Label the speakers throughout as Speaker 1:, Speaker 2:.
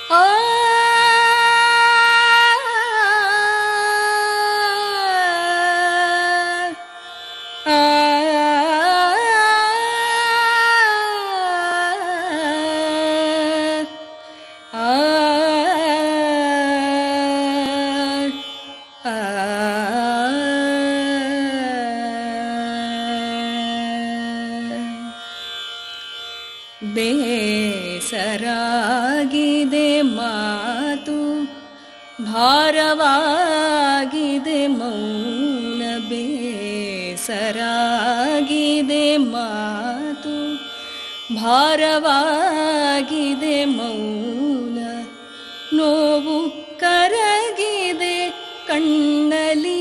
Speaker 1: ಆ ಬೇಸರಾಗಿದೆ ಮಾತು ಭಾರವಾಗಿದೆ ಮೌನ ಬೇಸರಾಗಿದೆ ಮಾತು ಭಾರವಾಗಿದೆ ಮೌನ ನೋವು ಕರಗಿದೆ ಕಣ್ಣಲಿ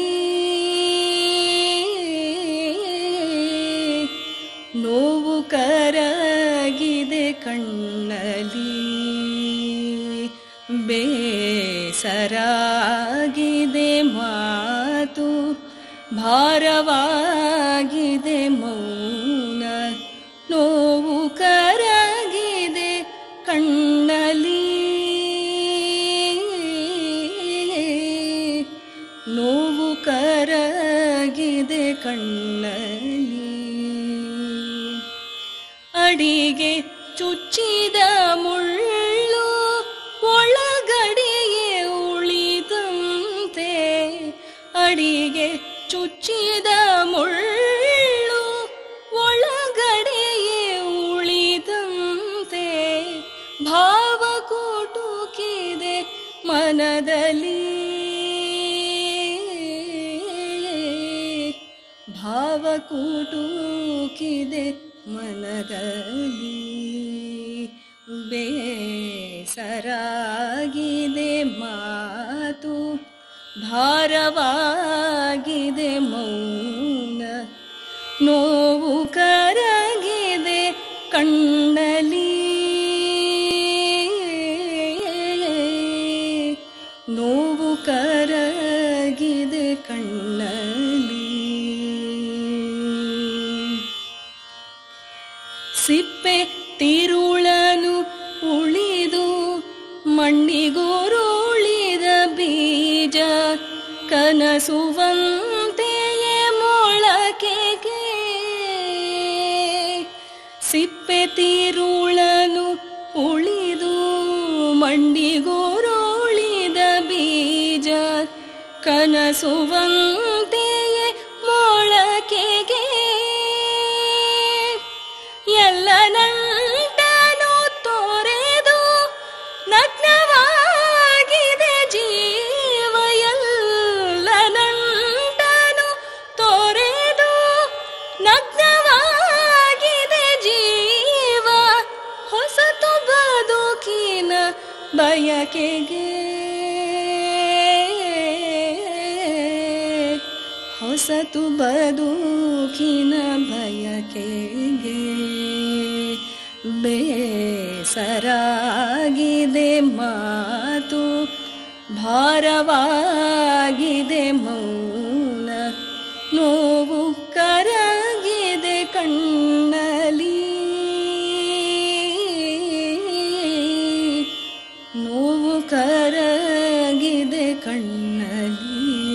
Speaker 1: ನೋವು ಕರಗಿದೆ ಕಣ್ಣಲಿ ಬೇಸರಾಗಿದೆ ಮಾತು ಭಾರವಾಗಿದೆ ಮೌನ ನೋವು ಕರಗಿದೆ ಕಣ್ಣಲಿ ನೋವು ಕರಗಿದೆ ಕಣ್ಣಲಿ ಅಡಿಗೆ ಚುಚ್ಚಿದ ಮುಳ್ಳು ಒಳಗಡೆಯೇ ಉಳಿದಂತೆ ಅಡಿಗೆ ಚುಚ್ಚಿದ ಮುಳ್ಳು ಒಳಗಡೆಯೇ ಉಳಿದಂತೆ ಭಾವ ಕುಟುಕಿದೆ ಮನದಲ್ಲಿ ಭಾವ ಕುಟುಕಿದೆ ಮನದಲ್ಲಿ ಬೇಸರಾಗಿದೆ ಮಾತು ಭಾರವಾಗಿದೆ ಮೌನ ನೋವು ಕರಗಿದೆ ಕಣ್ಣಲಿ ನೋವು ಕರಗಿದೆ ಕಣ್ಣಲಿ ಸಿಪ್ಪೆ ತಿರುಳನು ಉಳಿದು ಮಣ್ಣಿಗೋರುಳಿದ ಬೀಜ ಕನಸುವಂತೆಯೇ ಮೊಳಕೆಗೆ ಸಿಪ್ಪೆ ತಿರುಳನು ಉಳಿದು ಮಂಡಿಗೋರುಳಿದ ಬೀಜ ಕನಸುವಂತೆಯೇ ಮೊಳಕೆಗೆ ಎಲ್ಲ ನಂಟನು ತೋರೆದು ನಗ್ನವಾಗಿದೆ ಜೀವ ಎಲ್ಲ ನಂಟನು ತೋರೆದು ನಗ್ನವಾಗಿದೆ ಜೀವ ಹೊಸತು ಬದುಕಿನ ಬಯಕೆಗೆ ಹೊಸತು ಬದುಕಿನ ಬಯಕೆಗೆ ಬೇಸರಾಗಿದೆ ಮಾತು ಭಾರವಾಗಿದೆ ಮೌನ ನೋವು ಕರಗಿದೆ ಕಣ್ಣಲಿ ನೋವು ಕರಗಿದೆ ಕಣ್ಣಲಿ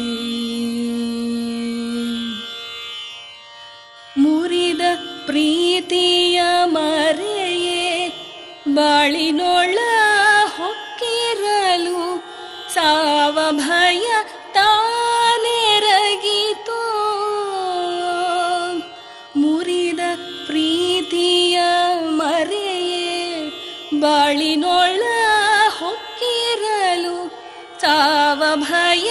Speaker 1: ಮುರಿದ ಪ್ರೀತಿಯ ಮರೆಯೇ ಬಾಳಿನೊಳ ಹೊಕ್ಕಿರಲು ಸಾವ ಭಯ ತಾನೆರಗಿತೋ ಮುರಿದ ಪ್ರೀತಿಯ ಮರೆಯೇ ಬಾಳಿನೊಳ ಹೊಕ್ಕಿರಲು ಸಾವ ಭಯ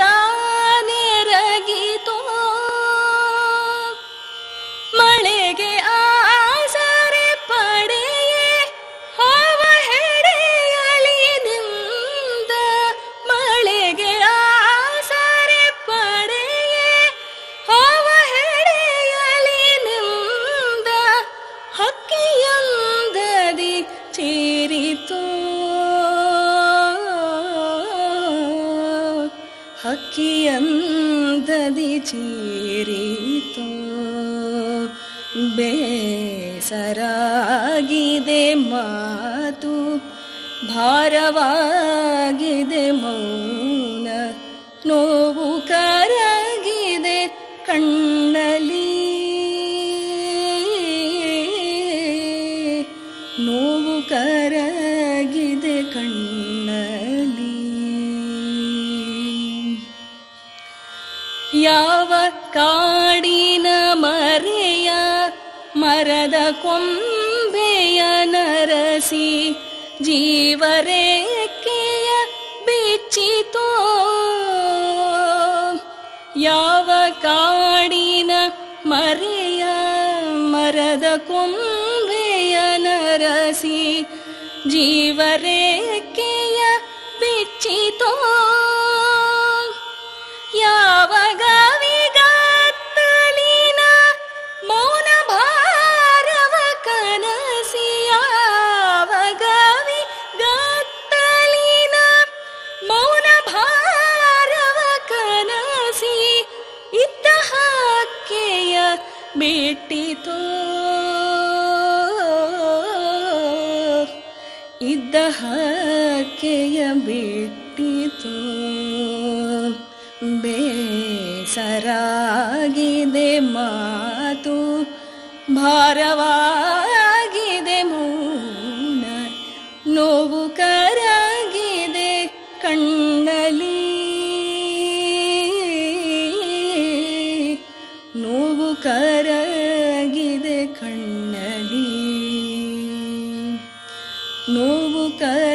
Speaker 1: ತಾನೆರಗಿತೋ ಮಳೆಗೆ ಆಸರೆ ಪಡೆಯೇ ಹಾವ ಹೆಡೆಯಲಿನಿಂದ ಮಳೆಗೆ ಆಸರೆ ಪಡೆಯೇ ಹಾವ ಹೆಡೆಯಲಿನಿಂದ ಹಕ್ಕಿಯೊಂದದಿ ಚೀರಿತೋ ಹಕ್ಕಿಯಂದದಿ ಚೀರಿತೋ ಬೇಸರಾಗಿದೆ ಮಾತು ಭಾರವಾಗಿದೆ ಮೌನ ನೋವು ಕರಗಿದೆ ಕಣ್ಣಲಿ ನೋವು ಕರಗಿದೆ ಕಣ್ಣಲಿ ಯಾವ ಕಾಡಿನ ಮರೆಯ ಮರದ ಕೊಂಬೆಯ ನರಸಿ ಜೀವರೇಕೆಯ ಬಿಚ್ಚಿತೋ ಯಾವ ಕಾಡಿನ ಮರೆಯ ಮರದ ಕೊಂಬೆಯ ನರಸಿ ಜೀವರೇಕೆಯ ಬಿಚ್ಚಿತೋ ಯಾವ ಗವಿಗತ್ತಲಿನ ಮೌನ ಭಾರವ ಕನಸಿ ಯಾವ ಗವಿ ಗತ್ತಲಿನ ಮೌನ ಭಾರವ ಕನಸಿ ಇದ್ದ ಹಕ್ಕೆಯ ಬಿಟ್ಟಿತೋ ಇದ್ದ ಹಕ್ಕೆಯ ಬಿಟ್ಟಿತೋ ಬೇಸರಾಗಿದೆ ಮಾತು ಭಾರವಾಗಿದೆ ಮೌನ ನೋವು ಕರಗಿದೆ ಕಣ್ಣಲಿ ನೋವು ಕರಗಿದೆ ಕಣ್ಣಲಿ ನೋವು ಕರ